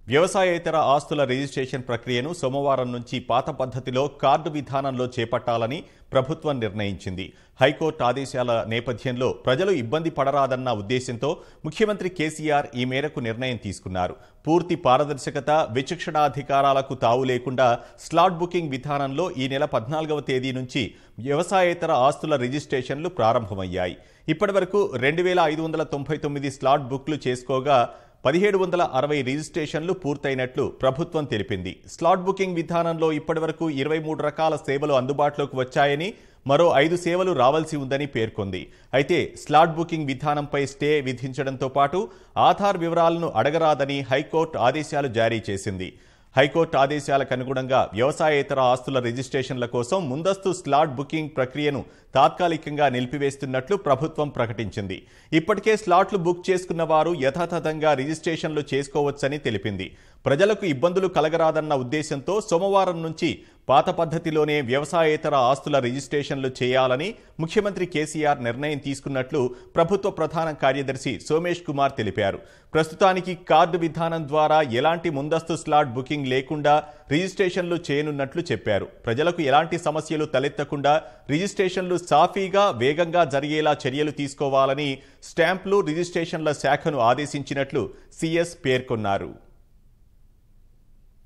వ్యవసాయేతర ఆస్తుల రిజిస్ట్రేషన్ ప్రక్రియను సోమవారం నుంచి పాత పద్ధతిలో కార్డు విధానంలో చేపట్టాలని ప్రభుత్వం నిర్ణయించింది హైకోర్టు ఆదేశాల నేపథ్యంలో ప్రజలు ఇబ్బంది పడరాదన్న ఉద్దేశంతో ముఖ్యమంత్రి కేసీఆర్ ఈ మేరకు నిర్ణయం తీసుకున్నారు పూర్తి పారదర్శకత విచక్షణాధికారాలకు తావు లేకుండా స్లాట్ బుకింగ్ విధానంలో ఈ నెల పద్నాలుగవ తేదీ నుంచి వ్యవసాయేతర ఆస్తుల రిజిస్ట్రేషన్లు ప్రారంభమయ్యాయి ఇప్పటివరకు రెండు వేల ఐదు వందల తొంభై తొమ్మిది స్లాట్ బుక్లు చేసుకోగా పదిహేడు వందల అరవై రిజిస్ట్రేషన్లు పూర్తయినట్లు ప్రభుత్వం తెలిపింది స్లాట్ బుకింగ్ విధానంలో ఇప్పటివరకు ఇరవై మూడు రకాల సేవలు అందుబాటులోకి వచ్చాయని మరో ఐదు సేవలు రావాల్సి ఉందని పేర్కొంది అయితే స్లాట్ బుకింగ్ విధానంపై స్టే విధించడంతో పాటు ఆధార్ వివరాలను అడగరాదని హైకోర్టు ఆదేశాలు జారీ చేసింది హైకోర్టు ఆదేశాలకు అనుగుణంగా వ్యవసాయేతర ఆస్తుల రిజిస్ట్రేషన్ల కోసం ముందస్తు స్లాట్ బుకింగ్ ప్రక్రియను తాత్కాలికంగా నిలిపివేస్తున్నట్లు ప్రభుత్వం ప్రకటించింది ఇప్పటికే స్లాట్లు బుక్ చేసుకున్న వారు యథాతథంగా రిజిస్ట్రేషన్లు చేసుకోవచ్చని తెలిపింది ప్రజలకు ఇబ్బందులు కలగరాదన్న ఉద్దేశంతో సోమవారం నుంచి పాత పద్ధతిలోనే వ్యవసాయేతర ఆస్తుల రిజిస్ట్రేషన్లు చేయాలని ముఖ్యమంత్రి కేసీఆర్ నిర్ణయం తీసుకున్నట్లు ప్రభుత్వ ప్రధాన కార్యదర్శి సోమేష్ కుమార్ తెలిపారు ప్రస్తుతానికి కార్డు విధానం ద్వారా ఎలాంటి ముందస్తు స్లాట్ బుకింగ్ లేకుండా రిజిస్ట్రేషన్లు చేయనున్నట్లు చెప్పారు ప్రజలకు ఎలాంటి సమస్యలు తలెత్తకుండా రిజిస్ట్రేషన్లు సాఫీగా వేగంగా జరిగేలా చర్యలు తీసుకోవాలని స్టాంపులు రిజిస్ట్రేషన్ల శాఖను ఆదేశించినట్లు సీఎస్ పేర్కొన్నారు